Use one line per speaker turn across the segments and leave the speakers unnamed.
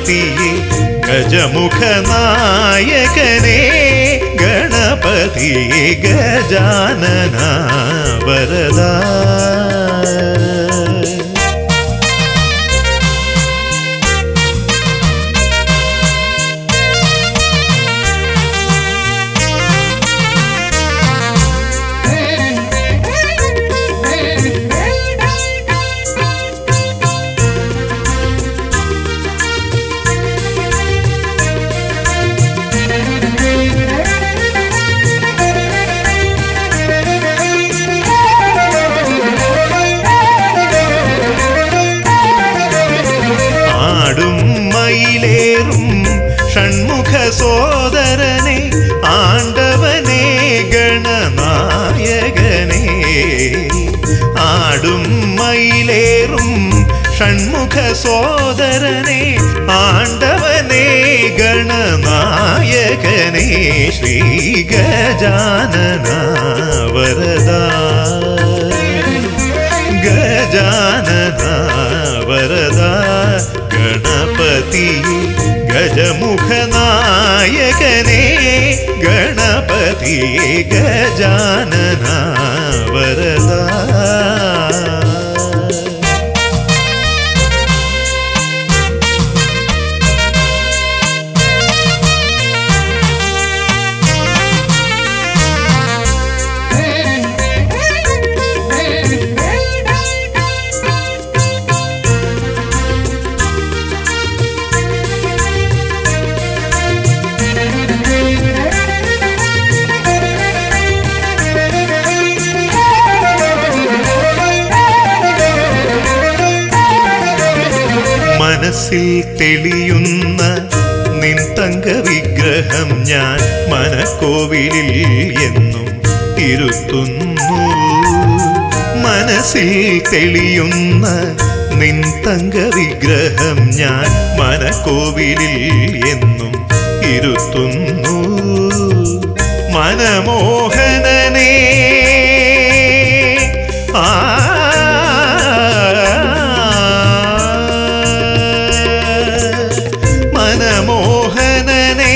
ഗണപതിയെ ഗജമുഖനായകനെ ഗണപതിയെ ഗജാനന വരദാ ആടും മയിലേറും ഷൺമുഖ സോദരനെ ആണ്ടവനെ ഗണനായകനെ ആടും മയിലേറും ഷൺമുഖ സോദരനെ ആണ്ടവനെ ഗണനായകനെ ശ്രീ ഗജാനന വരദാ ഗജാനന വരദ ഗണപതി ഗജമുഖനായകനെ ഗണപതി ഗജാനന വരദ മനസ്സിൽ തെളിയുന്ന നിൻ തങ്ക വിഗ്രഹം ഞാൻ മനക്കോവിലിൽ എന്നും ഇരുത്തുന്നു മനസ്സിൽ തെളിയുന്ന നിൻ തങ്ക വിഗ്രഹം ഞാൻ മനക്കോവിലിൽ എന്നും ഇരുത്തുന്നു മനമോഹനനേ ആ മനമോഹനനെ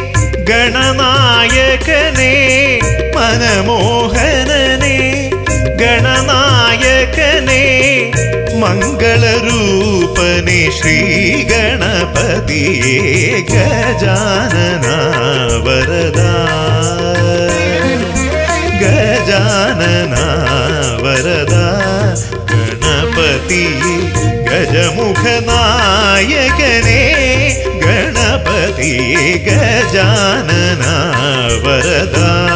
ഗണനായകനെ മനമോഹനനെ ഗണനായകനെ മംഗളരൂപനെ ശ്രീ ഗണപതിയെ ഗജാനന വരദാ ഗജാനന വരദ ഗണപതി ഗജമുഖനായകനെ ഗണപതി ഗജാനന വരദ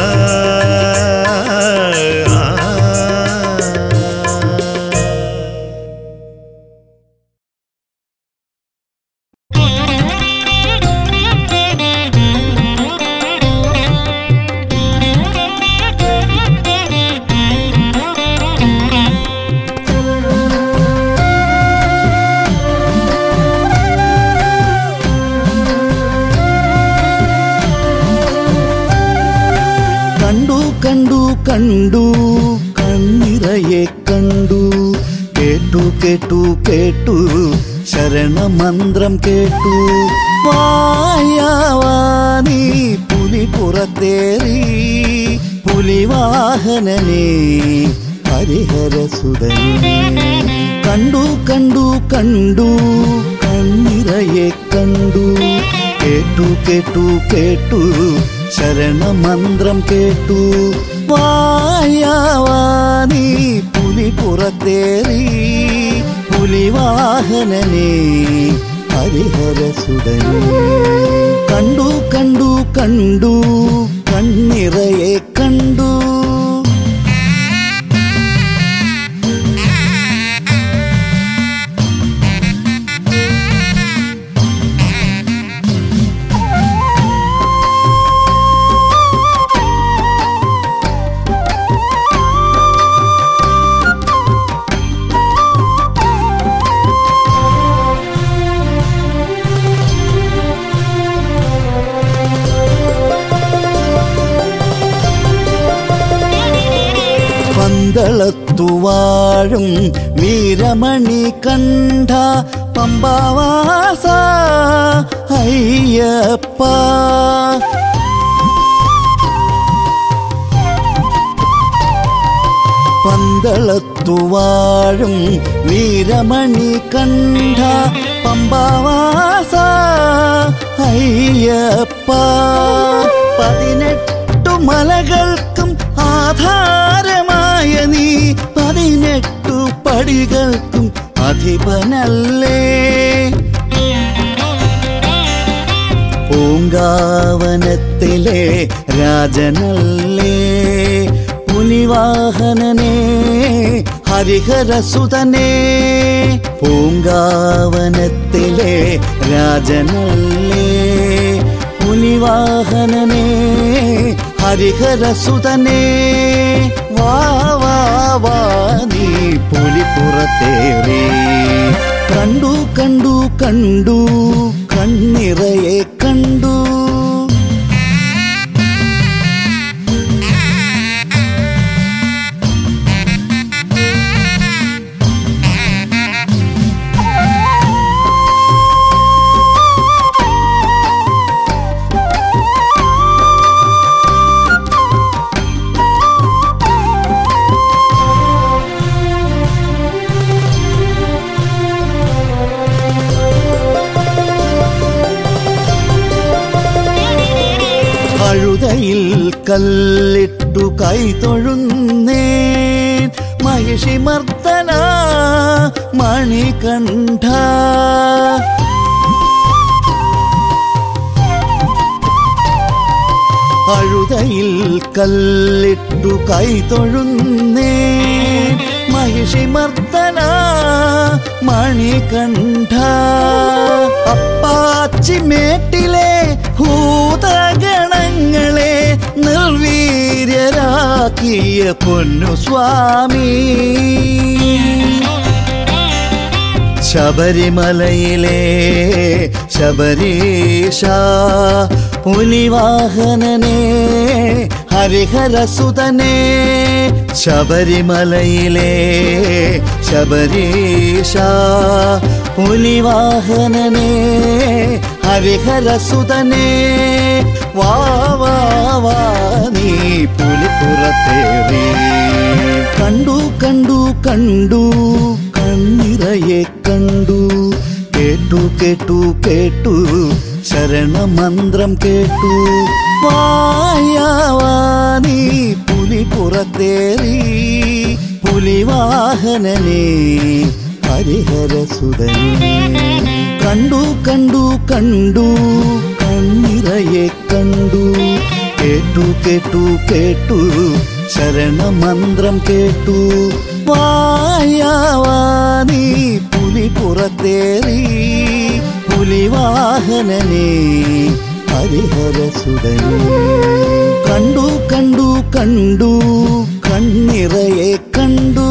കണ്ടു കണ്ടു കണ്ടു കണ്ണിറയെ കണ്ടു കേട്ടു കേട്ടു കേട്ടു ശരണമന്ത്രം കേട്ടു വായാവാനീ പുലി പുറത്തേറി പുലിവാഹനനെ ഹരിഹരസുതനെ കണ്ടു കണ്ടു കണ്ടു കണ്ണിറയെ കണ്ടു കേട്ടു കേട്ടു കേട്ടു ശരണമന്ത്രം കേട്ടു വായാവാനീ പുലി പുറത്തേറി പുലിവാഹനനെ ഹരിഹരസുതനെ കണ്ടു കണ്ടു കണ്ടു കണ്ണിറയെ കണ്ടു പന്തളത്തുവാഴും വീരമണി കണ്ഠ പമ്പാവാസ അയ്യപ്പ പന്തളത്തുവാഴും വീരമണി കണ്ഠ പമ്പാവാസ അയ്യപ്പ പതിനെട്ടു മലകൾക്കും ആധാരമായ നീ പതിനെട്ടു പടികൾക്കും അധിപനല്ലേ പൂങ്കാവനത്തിലെ രാജനല്ലേ പുലിവാഹനനെ ഹരിഹരസുതനെ പൂങ്കാവനത്തിലെ രാജനല്ലേ പുലിവാഹനനെ ഹരിഹരസുതനെ വാ വാ വാ നീ പുലിപ്പുറത്തേറി കണ്ടു കണ്ടു കണ്ടു കണ്ണിറയെ കണ്ടു അഴുതയിൽ കല്ലിട്ടു കൈതൊഴുന്നേ മഹിഷിമർദ്ദന മണികണ്ഠ അഴുതയിൽ കല്ലിട്ടു കൈതൊഴുന്നേ മഹിഷിമർദ്ദന മണികണ്ഠ അപ്പാച്ചിമേട്ടിലെ ഭൂതഗണങ്ങളെ നിർവീര്യരാക്കിയ പൊന്നു സ്വാമി ശബരിമലയിലെ ശബരീശ പുലിവാഹനനെ ഹരിഹരസുതനെ ശബരിമലയിലെ ശബരീശ പുലിവാഹനനെ ഹരിഹരസുതനെ വാ വാ വാ നീ പുലിപ്പുറത്തേറി കണ്ടു കണ്ടു കണ്ടു കണ്ണിറയെ കണ്ടു കേട്ടു കേട്ടു കേട്ടു ശരണമന്ത്രം കേട്ടു വായാവാനീ പുലി പുറത്തേറി പുലിവാഹനനെ ഹരിഹരസുതനെ കണ്ടു കണ്ടു കണ്ടു കണ്ണിറയെ കണ്ടു കേട്ടു കേട്ടു കേട്ടു ശരണമന്ത്രം കേട്ടു വായാവാനീ പുലി പുറത്തേറി പുലിവാഹനനെ ഹരിഹരസുതനെ കണ്ടു കണ്ടു കണ്ടു കണ്ണിറയെ കണ്ടു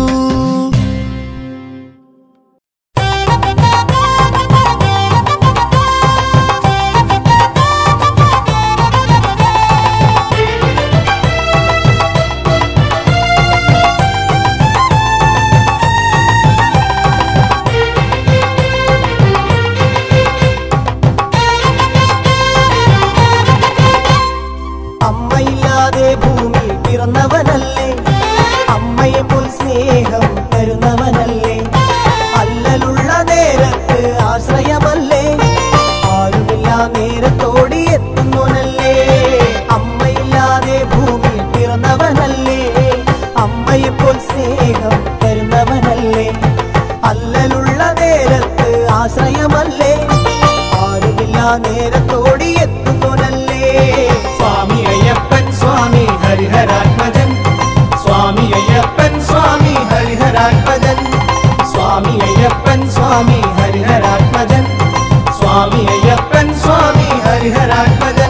അമ്മയില്ലാതെ ഭൂമിയിൽ പിറന്നവനല്ലേ അമ്മയെ പോൽ സ്നേഹം തരുന്നവനല്ലേ അല്ലലുള്ള നേരത്ത് ആശ്രയമല്ലേ ആരുമില്ല നേരത്തോടി എത്തുന്നവനല്ലേ അമ്മയില്ലാതെ ഭൂമിയിൽ പിറന്നവനല്ലേ അമ്മയെ പോൽ സ്നേഹം തരുന്നവനല്ലേ അല്ലലുള്ള നേരത്ത് ആശ്രയമല്ലേ ആരുമില്ല നേരത്തോടി എത്തുന്നവനല്ലേ
സ്വാമി അയ്യപ്പൻ സ്വാമി ഹരിഹരാത്മജൻ സ്വാമി അയ്യപ്പൻ സ്വാമി ഹരിഹരാത്മജൻ സ്വാമി അയ്യപ്പൻ സ്വാമി ഹരിഹരാത്മജൻ സ്വാമി അയ്യപ്പൻ സ്വാമി ഹരിഹരാത്മജൻ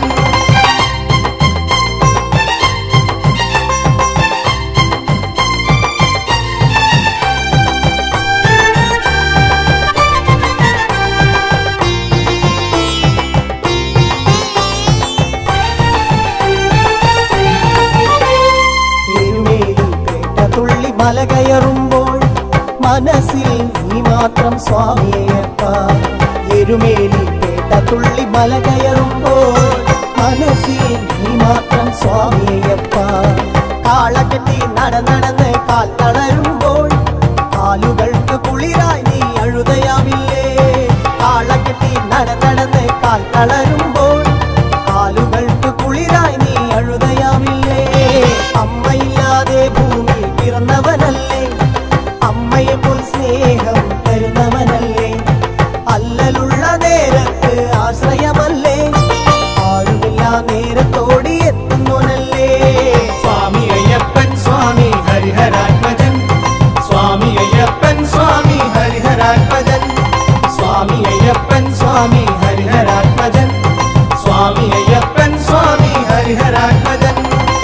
മല കയറുമ്പോൾ മനസ്സിൽ നീ മാത്രം സ്വാമിയപ്പ എരുമേലി കേട്ട തുള്ളി മല കയറുമ്പോൾ മനസ്സിൽ നീ മാത്രം സ്വാമിയപ്പ കാളകെട്ടി നട നടന്ന് കാൽ തളരുമ്പോൾ കാലുകൾക്ക് കുളിരായി നീ അഴുതയാവില്ലേ കാളകെട്ടി നട നടന്ന് കാൽ തളരുമ്പോൾ കാലുകൾക്ക് കുളിരായി നീ അഴുതയാവില്ലേ അമ്മയില്ലാതെ ഭൂമി പിറന്നവനല്ലേ അമ്മയെ പോൽ സ്നേഹം തരുന്നവനല്ലേ അല്ലലുള്ള നേരത്ത് ആശ്രയമല്ലേ ആരുമില്ല നേരത്തോടി എത്തുന്നവനല്ലേ
സ്വാമി അയ്യപ്പൻ സ്വാമി ഹരിഹരാത്മജൻ സ്വാമി അയ്യപ്പൻ സ്വാമി ഹരിഹരാത്മജൻ സ്വാമി അയ്യപ്പൻ സ്വാമി ഹരിഹരാത്മജൻ സ്വാമി അയ്യപ്പൻ സ്വാമി ഹരിഹരാത്മജൻ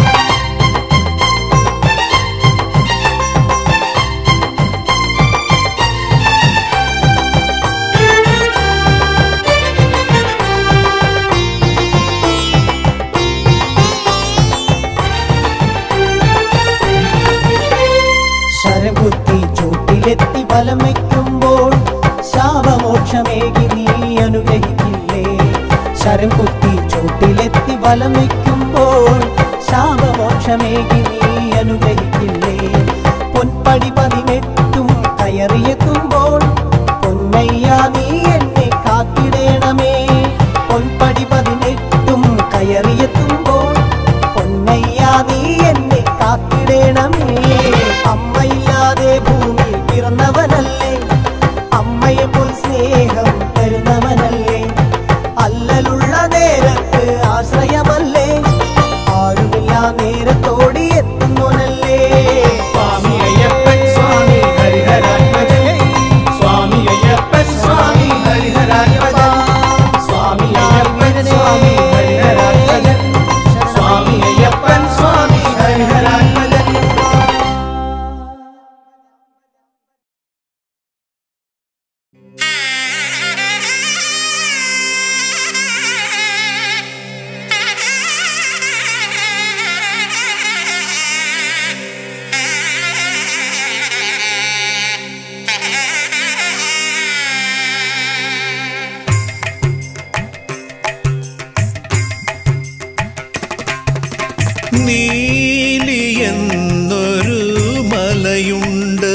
ശരം കുത്തി ചൂട്ടിലെത്തി ബലം വയ്ക്കുമ്പോൾ ശാപമോക്ഷമേകി നീ അനുഗ്രഹിക്കില്ലേ ശരം കുത്തി ചൂട്ടിലെത്തി ബലം വയ്ക്കുമ്പോൾ ശാപമോക്ഷമേകി നീ അനുഗ്രഹിക്കില്ലേ പൊൻപടി പതിനെട്ടും കയറിയെത്തുമ്പോൾ പൊന്നയ്യ നീ എന്നെ കാത്തിടേണമേ പൊൻപടി പതിനെട്ടും കയറിയെത്തുമ്പോൾ പൊന്നയ്യ നീ എന്നെ കാത്തിടേണമേ അമ്മയില്ലാതെ ഭൂമി പിറന്നവനല്ലേ അമ്മയെ പോൽ സ്നേഹം തരുന്നവനല്ലേ അല്ലലുള്ള നേരത്ത് ആശ്രയമല്ലേ ആരുമില്ല നേരത്തോടി എത്തുന്നവനല്ലേ
സ്വാമി അയ്യപ്പൻ സ്വാമി ഹരിഹരാത്മജൻ സ്വാമി അയ്യപ്പൻ സ്വാമി ഹരിഹരാത്മജൻ സ്വാമി അയ്യപ്പൻ സ്വാമി ഹരിഹരാത്മജൻ സ്വാമി അയ്യപ്പൻ സ്വാമി ഹരിഹരാത്മജൻ
നീലി എന്നൊരു മലയുണ്ട്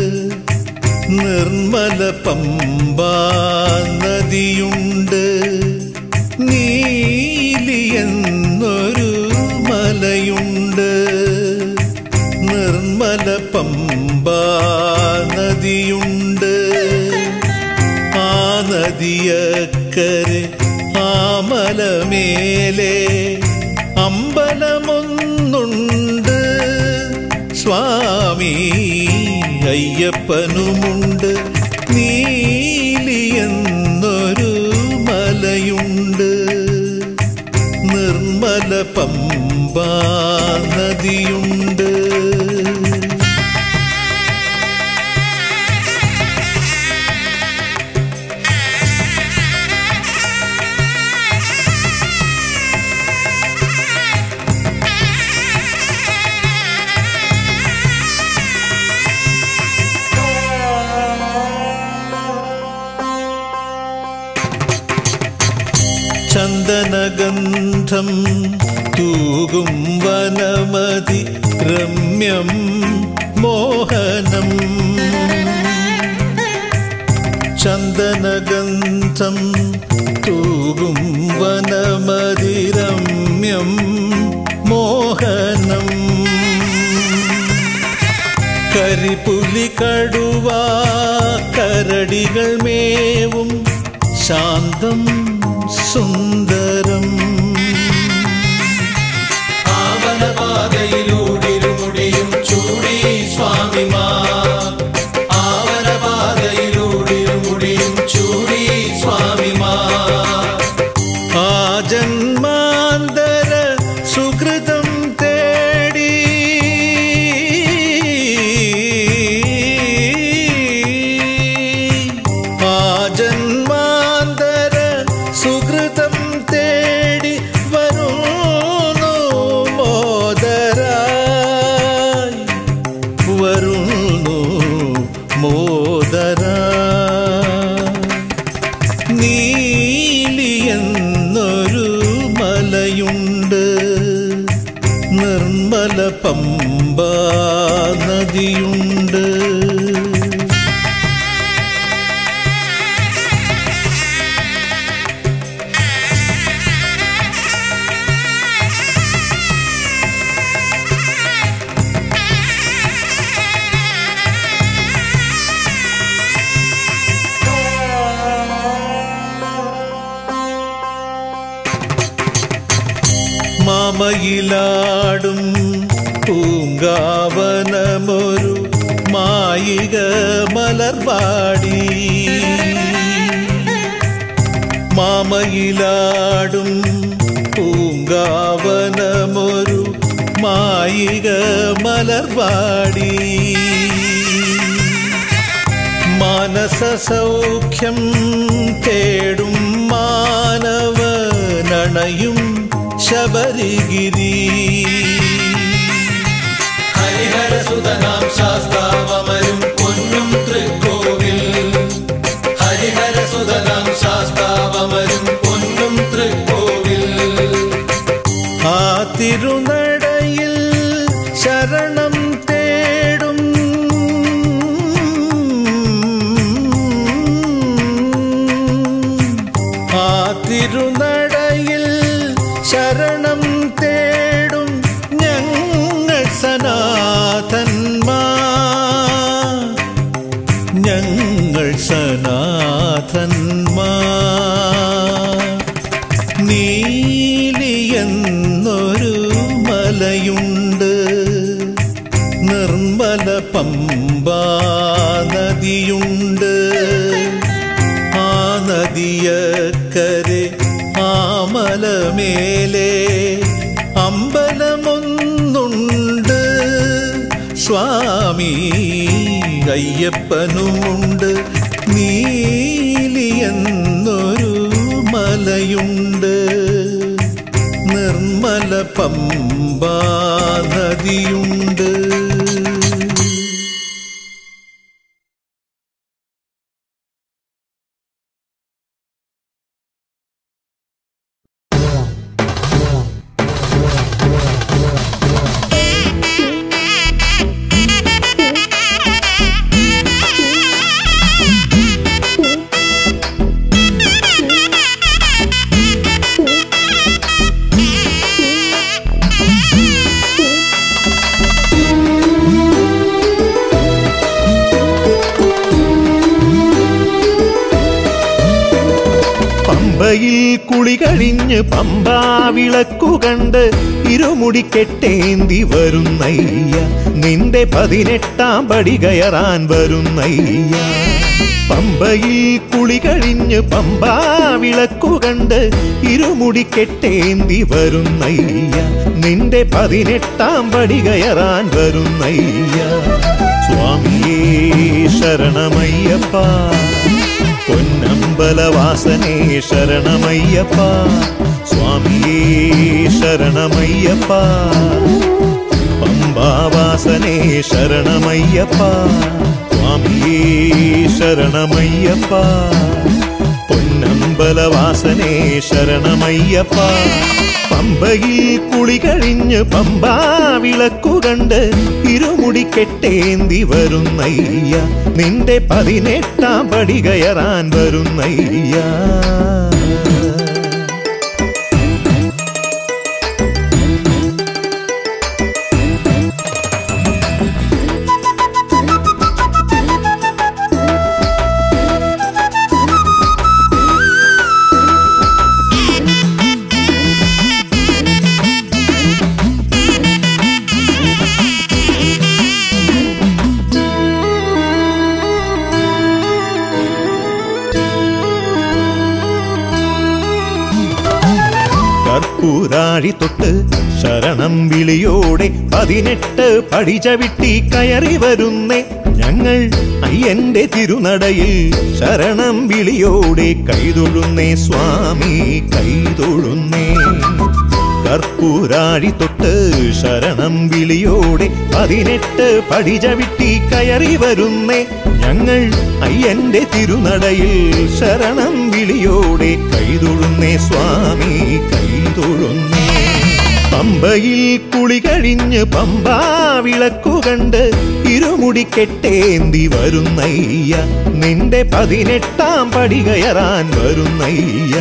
നിർമ്മല പമ്പാ നദിയുണ്ട് നീലി എന്നൊരു മലയുണ്ട് നിർമ്മല പമ്പാ നദിയുണ്ട് ആ നദിയക്കരെ ആ മലമേലെ അമ്പലമൊന്നുണ്ട് സ്വാമി അയ്യപ്പനുമുണ്ട് നീലി എന്നൊരു മലയുണ്ട് നിർമ്മല പമ്പാ നദിയുണ്ട് ചന്ദനഗന്ധം തൂകും വനമതി രമ്യം മോഹനം ചന്ദനഗന്ധം തൂകും വനമതി രമ്യം മോഹനം കരിപുലി കടുവ കരടികൾ മേവും ശാന്തം സുന്ദരം ആവനപാതയിലൂടിരുമുടിയും ചൂടി സ്വാമിമാർ ആവനപാതയിലൂടിരുമുടിയും ചൂടി സ്വാമിമാർ ആ ജന്മാന്തര സുഹൃതം തേടി ആ ജന്മാന്തര സുഹൃതം തേടി വരുന്നു മോദരായി വരുന്നു ദാമോദര നീലി എന്നൊരു മലയുണ്ട് നിർമ്മല പമ്പ നദിയുണ്ട് മാമയിലാടും പൂങ്കാവനമൊരു മായിക മലർവാടി മാമയിലാടും പൂങ്കാവനമൊരു മായിക മലർവാടി മാനസ സൗഖ്യം തേടും മാനവനണയും ശബരിഗിരി ഹരിഹരസുതനാം ശാസ്താവമരും പൊന്നും തൃക്കോവിൽ ഹരിഹരസുതനാം ശാസ്താവമരും പൊന്നും തൃക്കോവിൽ ആ തിരുനടയിൽ ശരണം തേടും ആ തിരുനടയിൽ ശരണം തേടും ഞങ്ങൾ സനാഥന്മാ ഞങ്ങൾ സനാഥന്മാ നീലി എന്നൊരു മലയുണ്ട് നിർമ്മല പമ്പാ നദിയുണ്ട് ആ നദിയക്കരെ ആമലമേലെ അമ്പലമൊന്നുണ്ട് സ്വാമി അയ്യപ്പനുമുണ്ട് നീലി എന്നൊരു മലയുണ്ട് നിർമ്മല പമ്പാ നദിയുണ്ട്
പമ്പയിൽ കുളി കഴിഞ്ഞ് പമ്പാ വിളക്കു കണ്ട് ഇരുമുടി കെട്ടേന്തി വരുന്നയ്യ നിന്റെ പതിനെട്ടാം പടി കയറാൻ വരുന്നയ്യ പമ്പയിൽ കുളി കഴിഞ്ഞ് പമ്പാ വിളക്കു കണ്ട് ഇരുമുടി കെട്ടേന്തി വരുന്നയ്യ നിന്റെ പതിനെട്ടാം പടി കയറാൻ വരുന്നയ്യ സ്വാമിയേ ശരണമയ്യപ്പ പൊന്നമ്പലവാസനേ ശരണമയ്യപ്പ സ്വാമിയേ ശരണമയ്യപ്പ പമ്പാവാസനേ ശരണമയ്യപ്പ സ്വാമിയേ ശരണമയ്യപ്പ പൊന്നമ്പലവാസനേ ശരണമയ്യപ്പ പമ്പയിൽ കുളി കഴിഞ്ഞ് പമ്പാ വിളക്കു കണ്ട് ഇരുമുടി കെട്ടേന്തി വരുന്നയ്യ നിന്റെ പതിനെട്ടാം പടി കയറാൻ വരുന്നയ്യ കർപ്പൂരാഴി തൊട്ട് ശരണം വിളിയോടെ പതിനെട്ട് പടി ചവിട്ടി കയറി വരുന്നേ ഞങ്ങൾ അയ്യന്റെ തിരുനടയിൽ ശരണം വിളിയോടെ കൈതൊഴുന്നേ സ്വാമി കൈതൊഴുന്നേ കർപ്പൂരാഴി തൊട്ട് ശരണം വിളിയോടെ പതിനെട്ട് പടി ചവിട്ടി കയറി വരുന്നേ ഞങ്ങൾ അയ്യന്റെ തിരുനടയിൽ ശരണം വിളിയോടെ കൈതൊഴുന്നേ സ്വാമി കൈതൊഴുന്നേ പമ്പയിൽ കുളി കഴിഞ്ഞ് പമ്പാ വിളക്കു കണ്ട് ഇരുമുടി കെട്ടേന്തി വരുന്നയ്യ നിന്റെ പതിനെട്ടാം പടി കയറാൻ വരുന്നയ്യ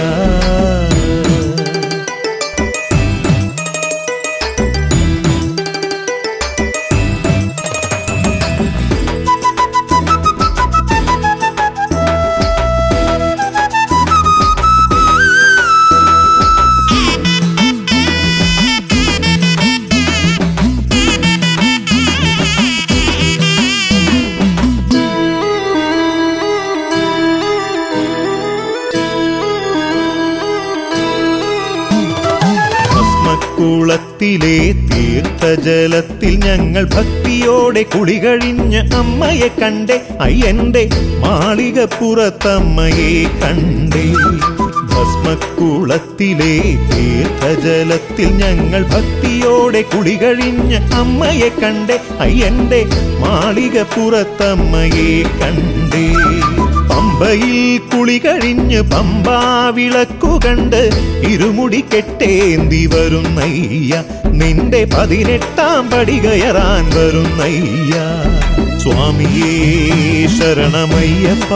ഭസ്മക്കുളത്തിലെ തീർത്ഥജലത്തിൽ ഞങ്ങൾ ഭക്തിയോടെ കുളി കഴിഞ്ഞ് അമ്മയെ കണ്ടേ അയ്യന്റെ മാളികപ്പുറത്തമ്മയെ കണ്ടേ ഭസ്മക്കുളത്തിലെ തീർത്ഥജലത്തിൽ ഞങ്ങൾ ഭക്തിയോടെ കുളി കഴിഞ്ഞ് അമ്മയെ കണ്ടേ അയ്യന്റെ മാളികപ്പുറത്തമ്മയെ കണ്ടേ പമ്പയിൽ കുളി കഴിഞ്ഞ് പമ്പാ വിളക്കു കണ്ട് ഇരുമുടി കെട്ടേന്തി വരുന്നയ്യ നിന്റെ പതിനെട്ടാം പടി കയറാൻ വരുന്നയ്യ സ്വാമിയേ ശരണമയ്യപ്പ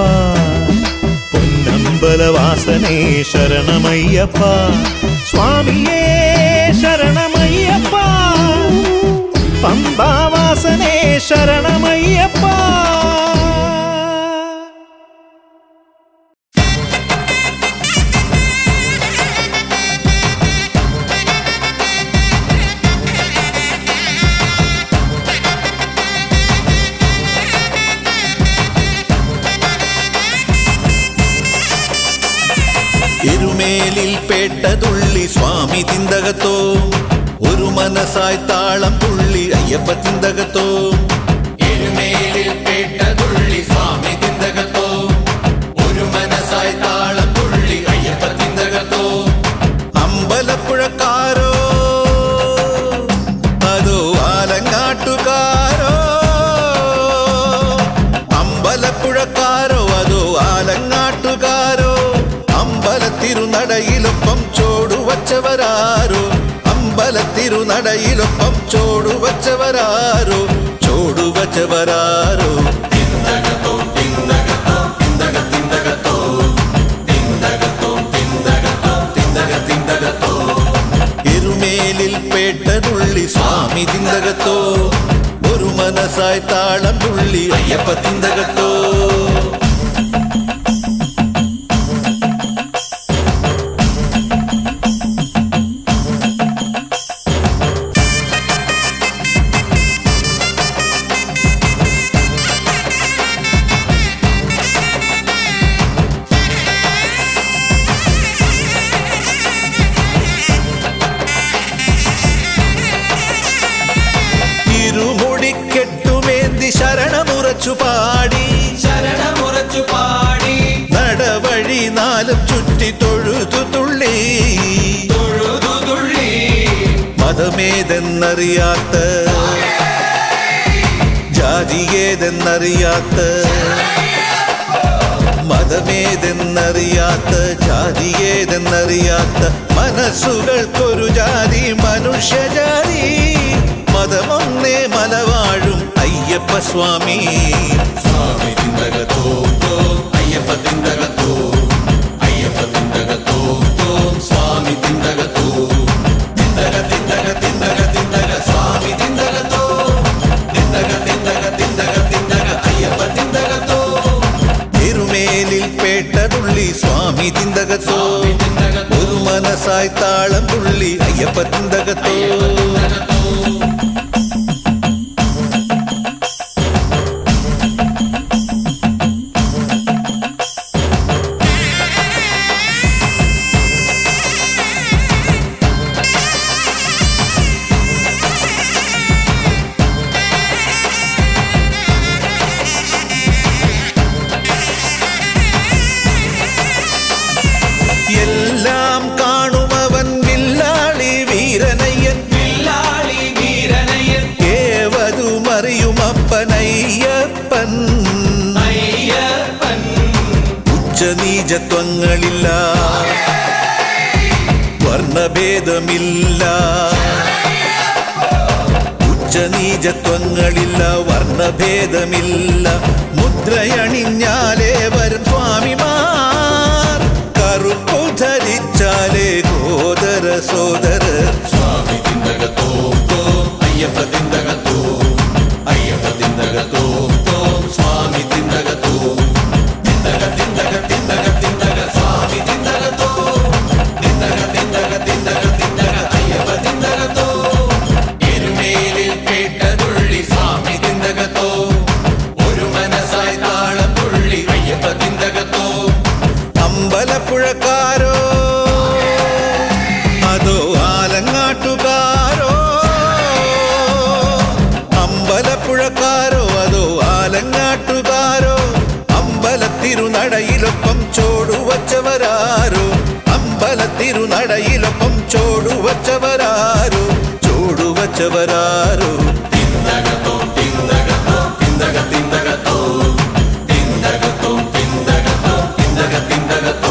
പൊന്നമ്പലവാസനേ ശരണമയ്യപ്പ സ്വാമിയേ ശരണമയ്യപ്പ പമ്പാവാസനേ ശരണമയ്യപ്പ
എരുമേലിൽ പേട്ടതുള്ളി സ്വാമി തിന്തകത്തോ ഒരു മനസ്സായി താളം തുള്ളി അയ്യപ്പ തിന്തകത്തോ എരുമേലിൽ പേട്ടതുള്ളി സ്വാമി തിന്തകത്തോ ഒരു മനസ്സായി താളം തുള്ളി അയ്യപ്പ തിന്തകത്തോ അമ്പലപ്പുഴക്കാരോ അതോ ആലങ്ങാട്ടുകാരോ അമ്പലപ്പുഴക്കാരോ അതോ ആലങ്ങാട്ടുകാരോ അമ്പലത്തിരുനടയിലൊപ്പം ചോടുവച്ചവരാരോ അമ്പലത്തിരുനടയിലൊപ്പം ചോടുവച്ചവരാരോ ചോടുവച്ചവരാരോ തിന്തകത്തോ തിന്തകത്തോ തിന്തക തിന്തകത്തോ തിന്തകത്തോ തിന്തകത്തോ തിന്തക തിന്തകത്തോ എരുമേലിൽ പേട്ടതുള്ളി സ്വാമി തിന്തകത്തോ ഒരു മനസ്സായി താളം തുള്ളി അയ്യപ്പ തിന്തകത്തോ ഇരുമുടിക്കെട്ടുമേന്തി ശരണമുറച്ചു പാടി
ശരണമുറച്ചു പാടി
നടവഴി നാലും ചുറ്റി തൊഴുതു തുള്ളി
തൊഴുതു തുള്ളി
മതമേതെന്നറിയാത്ത ജാതിയേതെന്നറിയാത്ത മതമേതെന്നറിയാത്ത ജാതിയേതെന്നറിയാത്ത മനസ്സുകൾക്കൊരു ജാതി മനുഷ്യജാതി മതമൊന്നേ മലവാഴും അയ്യപ്പ സ്വാമി സ്വാമി തിന്തകത്തോ അയ്യപ്പ തിന്തകത്തോ അയ്യപ്പ തിന്തകത്തോ സ്വാമി തിന്തകത്തോ തിന്തക തിന്തക തിന്തക തിന്തക സ്വാമി തിന്തകത്തോ തിന്തക തിന്തക തിന്തക തിന്തക അയ്യപ്പ തിന്തകത്തോ തിരുമേലിൽ പേട്ടതുള്ളി സ്വാമി തിന്തകത്തോ ഒരു മനസ്സായി താളം തുള്ളി അയ്യപ്പ തിന്തകത്തോ എല്ലാം കാണുമവൻ വില്ലാളി വീര ഉച്ചനീചത്വങ്ങളില്ല വർണ്ണഭേദമില്ല ഉച്ചനീചത്വങ്ങളില്ല വർണ്ണഭേദമില്ല മുദ്രയണിഞ്ഞാലേ വരും സ്വാമിമാർ കറുപ്പു ധരിച്ചാലേ ഗോദര സോദര സ്വാമി തിന്തകത്തോ അയ്യപ്പ തിന്തകത്തോ അയ്യപ്പ തിന്തകത്തോ സ്വാമി തിന്തകത്തോ തിന്തക തിന്തക തിന്തക തിന്തക സ്വാമി തിന്തകത്തോ തിന്തക തിന്തക തിന്തക തിന്തക അയ്യപ്പ തിന്തകത്തോ എരുമേലിൽ കേട്ടതുള്ളി സ്വാമി തിന്തകത്തോ ഒരു മനസ്സായി താളം തുള്ളി അയ്യപ്പ തിന്തകത്തോ അമ്പലപ്പുഴക്കാരോ അതോ ആലങ്ങാട്ടുകാരോ അമ്പലപ്പുഴക്കാരോ അതോ ആലങ്ങാട്ടുകാരോ അമ്പലത്തിരുനടയിലൊപ്പം ചോടുവച്ചവരാരോ അമ്പലത്തിരുനടയിലൊപ്പം ചോടുവച്ചവരാരോ ചോടുവച്ചവരാരോ തിന്തകത്തോ തിന്തകത്തോ തിന്തക തിന്തകത്തോ തിന്തകത്തോ തിന്തകത്തോ തിന്തക തിന്തകത്തോ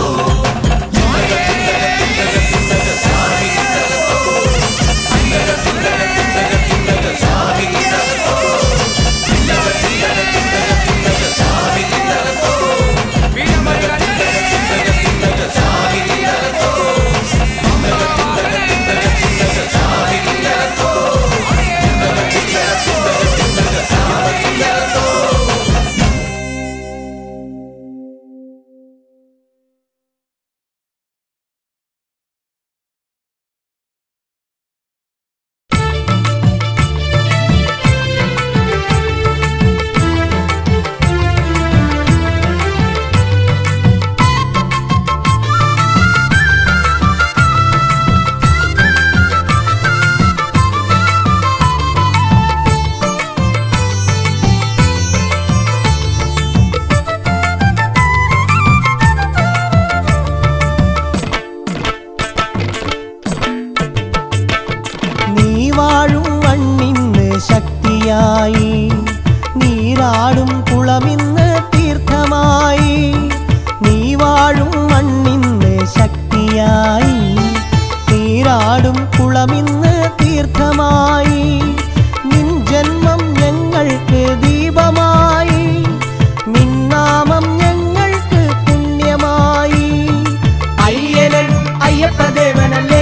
നീ വാഴും മണ്ണിന്ന് ശക്തിയായി നീരാടും കുളമിന്ന് തീർത്ഥമായി നീ വാഴും മണ്ണിന്ന് ശക്തിയായി നീരാടും കുളമിന്ന് തീർത്ഥമായി നിൻ ജന്മം ഞങ്ങൾക്ക് ദീപമായി നിന്നാമം ഞങ്ങൾക്ക് പുണ്യമായി അയ്യനൻ അയ്യപ്പദേവനല്ലേ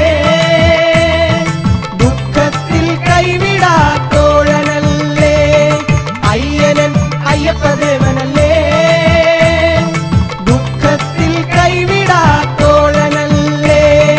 ദുഃഖത്തിൽ കൈവിടാത്തോഴനല്ലേ അയ്യനൻ അയ്യപ്പദേവനല്ലേ ദുഃഖത്തിൽ കൈവിടാത്തോഴനല്ലേ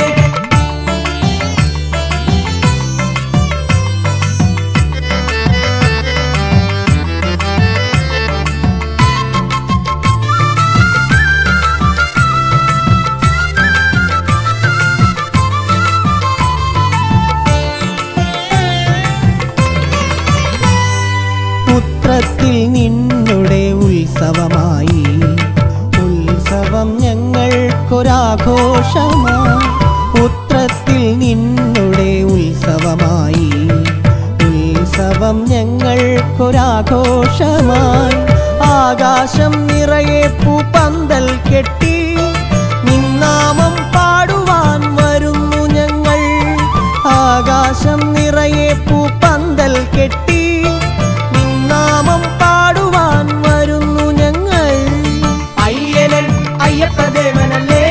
പുത്രത്തിൽ നിന്നുടെ ഉത്സവമായി ഉത്സവം ഞങ്ങൾക്കൊരാഘോഷമായി പുത്രത്തിൽ നിന്നുടെ ഉത്സവമായി ഉത്സവം ഞങ്ങൾക്കൊരാഘോഷമായി ആകാശം നിറയെ പൂപ്പന്തൽ കെട്ടി നിന്നാമം പാടുവാൻ വരുന്നു ഞങ്ങൾ ആകാശം നിറയെ പൂപ്പന്തൽ കെട്ടി നിന്നാമം പാടുവാൻ വരുന്നു ഞങ്ങൾ അയ്യനൻ അയ്യപ്പദേവനല്ലേ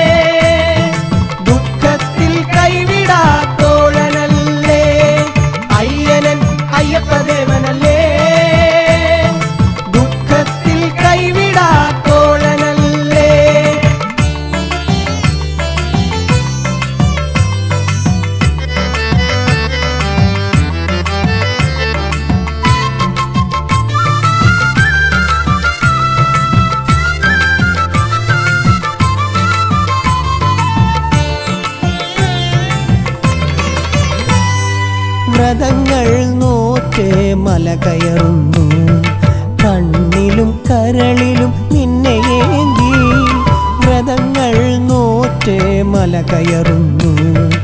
ദുഃഖത്തിൽ കൈവിടാത്തോഴനല്ലേ അയ്യനൻ അയ്യപ്പദേവനല്ലേ ദുഃഖത്തിൽ കൈവിടാത്തോഴനല്ലേ വ്രതങ്ങൾ നോറ്റ് മല കയറുന്നു കണ്ണിലും കരളിലും നിന്നെ ഏന്തി വ്രതങ്ങൾ നോറ്റ് മല കയറുന്നു